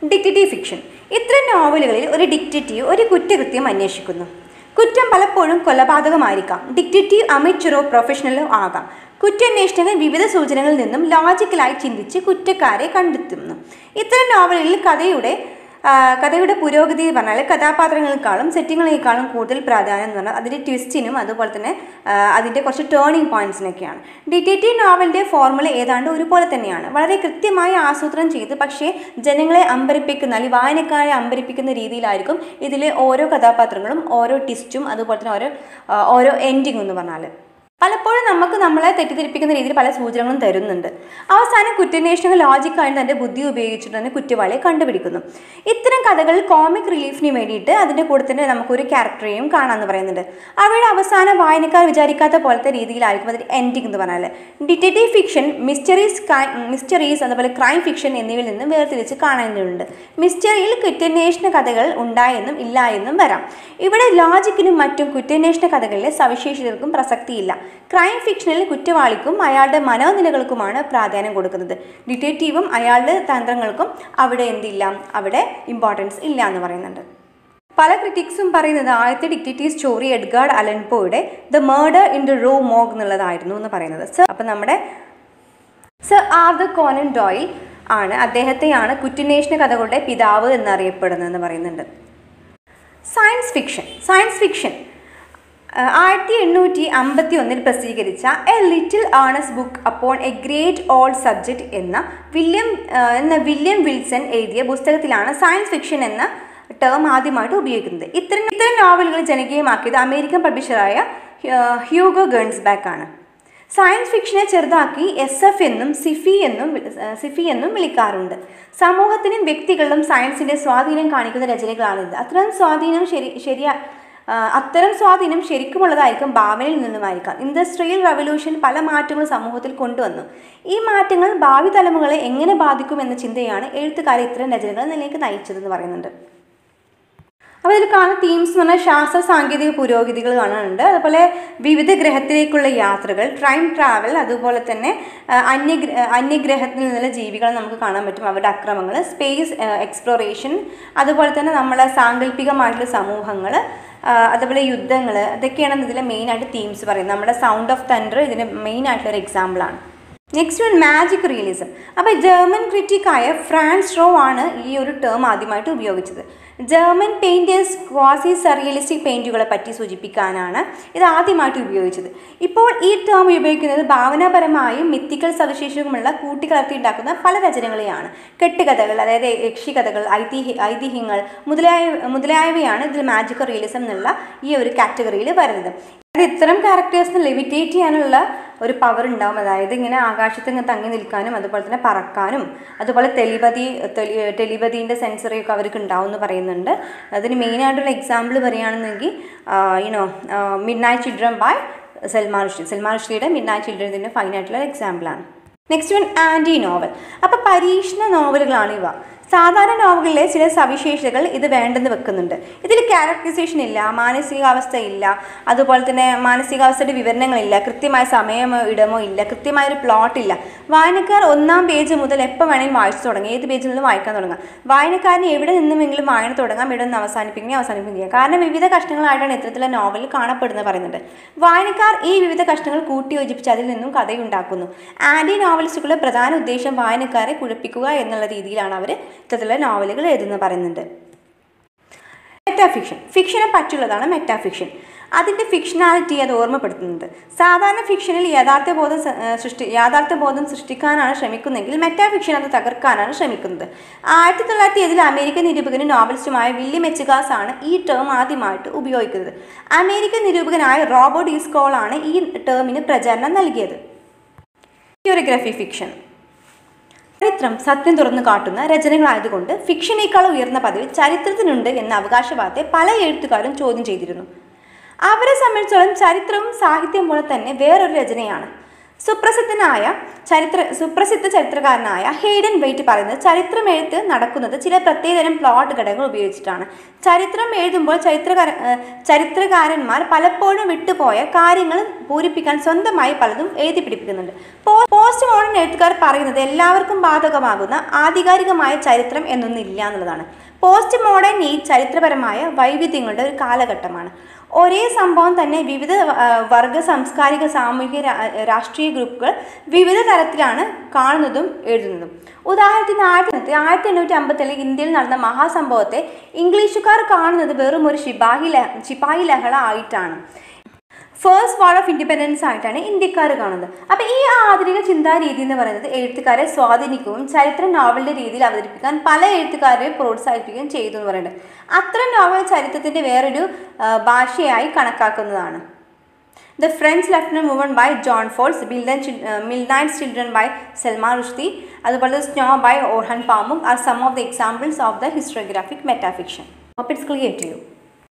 detective fiction ഇത്തരം നോവലുകളിൽ ഒരു detective ഒരു കുറ്റകൃത്യം അന്വേഷിക്കുന്നു കുറ്റം പലപ്പോഴും കൊലപാതകമായിരിക്കാം ഡിക്റ്റേറ്റീവ് അമേച്ചറോ പ്രൊഫഷണലോ ആകാം കുറ്റാന്വേഷണങ്ങൾ വിവിധ സൂചനകളിൽ നിന്നും ലോജിക്കലായി ചിന്തിച്ച് കുറ്റക്കാരെ കണ്ടെത്തുന്നു ഇത്തരം നോവലുകളിൽ കഥയുടെ ആ, കഥയുടെ പുരോഗതി എന്ന് പറഞ്ഞാൽ കഥാപാത്രങ്ങളെക്കാളും സെറ്റിങ്ങുകളെക്കാളും കൂടുതൽ പ്രാധാന്യം എന്ന് പറഞ്ഞാൽ അതിൻ്റെ ട്വിസ്റ്റിനും അതുപോലെ തന്നെ ആ, അതിൻ്റെ കുറച്ച് ടേണിംഗ് പോയിന്റ്സിനൊക്കെയാണ് ഡിറ്റേറ്റീവ് നോവലിൻ്റെ ഫോർമുല ഏതാണ്ട് ഒരുപോലെ തന്നെയാണ് വളരെ കൃത്യമായി ആസൂത്രണം ചെയ്ത് പക്ഷേ ജനങ്ങളെ അമ്പരിപ്പിക്കുന്ന അല്ലെങ്കിൽ വായനക്കാരെ അമ്പരിപ്പിക്കുന്ന രീതിയിലായിരിക്കും ഇതിലെ ഓരോ കഥാപാത്രങ്ങളും ഓരോ ട്വിസ്റ്റും അതുപോലെ തന്നെ ഓരോ ആ, ഓരോ എൻഡിങ് എന്ന് പറഞ്ഞാൽ പലപ്പോഴും നമുക്ക് നമ്മളെ തെറ്റിദ്ധരിപ്പിക്കുന്ന രീതിയിൽ പല സൂചനകളും തരുന്നുണ്ട് അവസാനം കുറ്റാന്വേഷണങ്ങൾ ലോജിക്കായി തൻ്റെ ബുദ്ധി ഉപയോഗിച്ചിട്ട് തന്നെ കുറ്റവാളിയെ കണ്ടുപിടിക്കുന്നു ഇത്തരം കഥകൾ കോമിക് റിലീഫിന് വേണ്ടിയിട്ട് അതിൻ്റെ കൂടെ തന്നെ നമുക്കൊരു ക്യാരക്ടറെയും കാണാമെന്ന് പറയുന്നുണ്ട് അവയുടെ അവസാനം വായനക്കാർ വിചാരിക്കാത്ത പോലത്തെ രീതിയിലായിരിക്കും അതിൻ്റെ എൻഡിങ് എന്ന് പറഞ്ഞാൽ ഡിറ്റക്റ്റീവ് ഫിക്ഷൻ മിസ്റ്ററീസ് മിസ്റ്ററീസ് അതുപോലെ ക്രൈം ഫിക്ഷൻ എന്നിവയിൽ നിന്നും വേർതിരിച്ച് കാണേണ്ടതുണ്ട് മിസ്റ്ററിയിൽ കുറ്റാന്വേഷണ കഥകൾ ഉണ്ടായെന്നും ഇല്ല എന്നും വരാം ഇവിടെ ലോജിക്കിനും മറ്റും കുറ്റാന്വേഷണ കഥകളിലെ സവിശേഷതകൾക്കും പ്രസക്തിയില്ല ക്രൈം ഫിക്ഷനിൽ കുറ്റവാളിക്കും അയാളുടെ മനോനിലകൾക്കുമാണ് പ്രാധാന്യം കൊടുക്കുന്നത് ഡിറ്റക്റ്റീവും അയാളുടെ തന്ത്രങ്ങൾക്കും അവിടെ എന്തില്ല അവിടെ ഇമ്പോർട്ടൻസ് ഇല്ല എന്ന് പറയുന്നുണ്ട് പല ക്രിറ്റിക്സും പറയുന്നത് ആദ്യത്തെ ഡിക്റ്റേറ്റീവ് സ്റ്റോറി എഡ്ഗാർഡ് അലൻപോയുടെ the murder in the Rue Morgue എന്നുള്ളതായിരുന്നു എന്ന് പറയുന്നത് സർ അപ്പം നമ്മുടെ സർ ആർദർ കോനൻ ഡോയിൽ ആണ് അദ്ദേഹത്തെയാണ് കുറ്റാന്വേഷണ കഥകളുടെ പിതാവ് എന്നറിയപ്പെടുന്നതെന്ന് പറയുന്നുണ്ട് സയൻസ് ഫിക്ഷൻ സയൻസ് ഫിക്ഷൻ ആയിരത്തി എണ്ണൂറ്റി അമ്പത്തി ഒന്നിൽ പ്രസിദ്ധീകരിച്ച a little earnest book upon a great old subject എന്ന വില്യം ആ, എന്ന വില്യം വിൽസൺ എഴുതിയ പുസ്തകത്തിലാണ് സയൻസ് ഫിക്ഷൻ എന്ന ടേം ആദ്യമായിട്ട് ഉപയോഗിക്കുന്നത് ഇത്തരം ഇത്തരം നോവലുകൾ ജനകീയമാക്കിയത് അമേരിക്കൻ പബ്ലിഷറായ ഹ്യൂഗോ ഗേൺസ്ബാക്ക് ആണ് സയൻസ് ഫിക്ഷനെ ചെറുതാക്കി എസ് എഫ് എന്നും സിഫി എന്നും വി- ഏഹ് സിഫി എന്നും വിളിക്കാറുണ്ട് സമൂഹത്തിനും വ്യക്തികളിലും സയൻസിന്റെ സ്വാധീനം കാണിക്കുന്ന രചനകളാണിത് അത്തരം സ്വാധീനം ശരി ശരിയാ ആ, അത്തരം സ്വാധീനം ശരിക്കുമുള്ളതായിരിക്കും ഭാവനയിൽ നിന്നുമായിരിക്കാം ഇൻഡസ്ട്രിയൽ റവല്യൂഷൻ പല മാറ്റങ്ങളും സമൂഹത്തിൽ കൊണ്ടുവന്നു ഈ മാറ്റങ്ങൾ ഭാവി തലമുറകളെ എങ്ങനെ ബാധിക്കുമെന്ന ചിന്തയാണ് എഴുത്തുകാരെ ഇത്തരം രചനകളിലേക്ക് നയിച്ചതെന്ന് പറയുന്നുണ്ട് അപ്പോൾ ഇതിൽ കാണുന്ന തീംസ് എന്ന് പറഞ്ഞാൽ ശാസ്ത്ര സാങ്കേതിക പുരോഗതികൾ കാണാനുണ്ട് അതുപോലെ വിവിധ ഗ്രഹത്തിലേക്കുള്ള യാത്രകൾ ടൈം ട്രാവൽ അതുപോലെ തന്നെ ആ, അന്യഗ്ര അന്യഗ്രഹത്തിൽ നിന്നുള്ള ജീവികളെ നമുക്ക് കാണാൻ പറ്റും അവരുടെ അക്രമങ്ങൾ സ്പേസ് എക്സ്പ്ലോറേഷൻ അതുപോലെ തന്നെ നമ്മളെ സാങ്കല്പികമായിട്ടുള്ള സമൂഹങ്ങൾ അതുപോലെ യുദ്ധങ്ങൾ അതൊക്കെയാണ് ഇതിലെ മെയിനായിട്ട് തീംസ് പറയുന്നത് നമ്മുടെ സൗണ്ട് ഓഫ് തണ്ടർ ഇതിൻ്റെ മെയിൻ ആയിട്ടുള്ള ഒരു എക്സാമ്പിളാണ് നെക്സ്റ്റ് വൺ മാജിക് റിയലിസം അപ്പോൾ ജർമ്മൻ ക്രിറ്റിക്കായ ഫ്രാൻസ് റോ ആണ് ഈ ഒരു ടേം ആദ്യമായിട്ട് ഉപയോഗിച്ചത് ജർമ്മൻ പെയിൻറ്റേഴ്സ് ക്വാസി സറിയലിസ്റ്റിക് പെയിൻറ്റുകളെ പറ്റി സൂചിപ്പിക്കാനാണ് ഇത് ആദ്യമായിട്ട് ഉപയോഗിച്ചത് ഇപ്പോൾ ഈ ടേം ഉപയോഗിക്കുന്നത് ഭാവനാപരമായും മിത്തിക്കൽ സവിശേഷതകളുമുള്ള കൂട്ടിക്കലർത്തി ഉണ്ടാക്കുന്ന പല രചനകളെയാണ് കെട്ടുകഥകൾ അതായത് യക്ഷികഥകൾ ഐതിഹ്യ ഐതിഹ്യങ്ങൾ മുതലായ മുതലായവയാണ് ഇതിൽ മാജിക്കൽ റിയലിസം എന്നുള്ള ഈ ഒരു കാറ്റഗറിയിൽ വരുന്നത് അത് ഇത്തരം ക്യാരക്ടേഴ്സിന് ലെവിറ്റേറ്റ് ചെയ്യാനുള്ള ഒരു പവർ ഉണ്ടാവും അതായത് ഇങ്ങനെ ആകാശത്ത് ഇങ്ങനെ തങ്ങി നിൽക്കാനും അതുപോലെ തന്നെ പറക്കാനും അതുപോലെ ടെലിപതി ടെലിപതിൻ്റെ സെൻസറി ഒക്കെ അവർക്ക് ഉണ്ടാവും എന്ന് പറയുന്നുണ്ട് അതിന് മെയിനായിട്ടുള്ള എക്സാമ്പിൾ പറയുകയാണെന്നെങ്കിൽ you know midnight children by Salman Rushdie Salman റുഷ്ദിയുടെ മിഡ് നൈറ്റ് ചിൽഡ്രൻ ഇതിൻ്റെ ഫൈൻ ആയിട്ടുള്ള എക്സാമ്പിളാണ് നെക്സ്റ്റ് വൺ ആൻറ്റി നോവൽ അപ്പോൾ പരീക്ഷണ നോവലുകളാണ് ഇവ സാധാരണ നോവലുകളിലെ ചില സവിശേഷതകൾ ഇത് വേണ്ടെന്ന് വെക്കുന്നുണ്ട് ഇതിൽ ക്യാരക്ടറൈസേഷൻ ഇല്ല മാനസികാവസ്ഥ ഇല്ല അതുപോലെ തന്നെ മാനസികാവസ്ഥയുടെ വിവരണങ്ങളില്ല കൃത്യമായ സമയമോ ഇടമോ ഇല്ല കൃത്യമായ ഒരു പ്ലോട്ട് ഇല്ല വായനക്കാർ ഒന്നാം പേജ് മുതൽ എപ്പോൾ വേണമെങ്കിലും വായിച്ചു തുടങ്ങാം ഏത് പേജിൽ നിന്നും വായിക്കാൻ തുടങ്ങാം വായനക്കാരന് എവിടെ നിന്നുമെങ്കിലും വായന തുടങ്ങാം ഇവിടെ നിന്ന് അവസാനിപ്പിക്കുകയും അവസാനിപ്പിക്കുകയും ചെയ്യാം കാരണം വിവിധ കഷ്ണങ്ങളായിട്ടാണ് ഇത്തരത്തിലുള്ള നോവൽ കാണപ്പെടുന്നത് പറയുന്നുണ്ട് വായനക്കാർ ഈ വിവിധ കഷ്ണങ്ങൾ കൂട്ടിയോജിപ്പിച്ച് അതിൽ നിന്നും കഥയുണ്ടാക്കുന്നു ആൻറ്റി നോവലിസ്റ്റുകളുടെ പ്രധാന ഉദ്ദേശം വായനക്കാരെ കുഴപ്പിക്കുക എന്നുള്ള രീതിയിലാണ് അവർ ഇത്തരത്തിലുള്ള നോവലുകൾ എഴുതുന്നത് പറയുന്നുണ്ട് മെറ്റാഫിക്ഷൻ ഫിക്ഷനെ പറ്റുള്ളതാണ് മെറ്റാഫിക്ഷൻ അതിൻ്റെ ഫിക്ഷനാലിറ്റി അത് ഓർമ്മപ്പെടുത്തുന്നുണ്ട് സാധാരണ ഫിക്ഷനിൽ യഥാർത്ഥ ബോധം സ- ഏഹ് സൃഷ്ടി യാഥാർത്ഥ്യ ബോധം സൃഷ്ടിക്കാനാണ് ശ്രമിക്കുന്നതെങ്കിൽ മെറ്റാഫിക്ഷൻ അത് തകർക്കാനാണ് ശ്രമിക്കുന്നത് ആയിരത്തി തൊള്ളായിരത്തി ഏഴിൽ അമേരിക്കൻ നിരൂപകനും നോവലിസ്റ്റുമായ വില്യം എച്ചുകാസ് ആണ് ഈ ടേം ആദ്യമായിട്ട് ഉപയോഗിക്കുന്നത് അമേരിക്കൻ നിരൂപകനായ റോബർട്ട് ഈസ്കോൾ ആണ് ഈ ടേമിന് പ്രചാരണം നൽകിയത് ക്യൂറിയോഗ്രഫി ഫിക്ഷൻ ചരിത്രം സത്യം തുറന്നു കാട്ടുന്ന രചനകളായതുകൊണ്ട് ഫിക്ഷനേക്കാൾ ഉയർന്ന പദവി ചരിത്രത്തിനുണ്ട് എന്ന അവകാശവാദത്തെ പല എഴുത്തുകാരും ചോദ്യം ചെയ്തിരുന്നു അവരെ സംബന്ധിച്ചോളം ചരിത്രവും സാഹിത്യം പോലെ തന്നെ വേറൊരു രചനയാണ് സുപ്രസിദ്ധനായ ചരിത്ര സുപ്രസിദ്ധ ചരിത്രകാരനായ ഹെയ്ഡൻ വെയിറ്റ് പറയുന്നത് ചരിത്രമെഴുത്ത് നടക്കുന്നത് ചില പ്രത്യേകതരം പ്ലോട്ട് ഘടകങ്ങൾ ഉപയോഗിച്ചിട്ടാണ് ചരിത്രം എഴുതുമ്പോൾ ചരിത്രകാര ഏഹ് ചരിത്രകാരന്മാർ പലപ്പോഴും വിട്ടുപോയ കാര്യങ്ങൾ പൂരിപ്പിക്കാൻ സ്വന്തമായി പലതും എഴുതി പിടിപ്പിക്കുന്നുണ്ട് പോ- പോസ്റ്റ് മോഡേൺ എഴുത്തുകാർ പറയുന്നത് എല്ലാവർക്കും ബാധകമാകുന്ന ആധികാരികമായ ചരിത്രം എന്നൊന്നും ഇല്ല എന്നുള്ളതാണ് പോസ്റ്റ് മോഡേൺ ഈ ചരിത്രപരമായ വൈവിധ്യങ്ങളുടെ ഒരു കാലഘട്ടമാണ് ഒരേ സംഭവം തന്നെ വിവിധ ആ, വർഗ സാംസ്കാരിക സാമൂഹിക രാ- രാഷ്ട്രീയ ഗ്രൂപ്പുകൾ വിവിധ തരത്തിലാണ് കാണുന്നതും എഴുതുന്നതും ഉദാഹരണത്തിന് ആയിരത്തി ആയിരത്തി എണ്ണൂറ്റി അമ്പത്തിലെ ഇന്ത്യയിൽ നടന്ന മഹാസംഭവത്തെ ഇംഗ്ലീഷുകാർ കാണുന്നത് വെറും ഒരു ശിപാഹി ലഹ ശിപാഹി ലഹള ആയിട്ടാണ് ഫേസ്റ്റ് വാൾ ഓഫ് ഇൻഡിപെൻഡൻസ് ആയിട്ടാണ് ഇന്ത്യക്കാർ കാണുന്നത് അപ്പോൾ ഈ ആധുനിക ചിന്താ രീതി എന്ന് പറയുന്നത് എഴുത്തുകാരെ സ്വാധീനിക്കുകയും ചരിത്ര നോവലിൻ്റെ രീതിയിൽ അവതരിപ്പിക്കാൻ പല എഴുത്തുകാരെ പ്രോത്സാഹിപ്പിക്കുകയും ചെയ്തു എന്ന് പറയുന്നത് അത്തരം നോവൽ ചരിത്രത്തിൻ്റെ വേറൊരു ആ, ഭാഷയായി കണക്കാക്കുന്നതാണ് the French lieutenant movement by John Fowles ബിൽഡൻ midnight's children by Salman Rushdie അതുപോലെ Snow by Orhan Pamuk are some of the examples of the historiographic metafiction അപ്പോൾ ഇറ്റ്സ് ക്ലിയർ ടു യു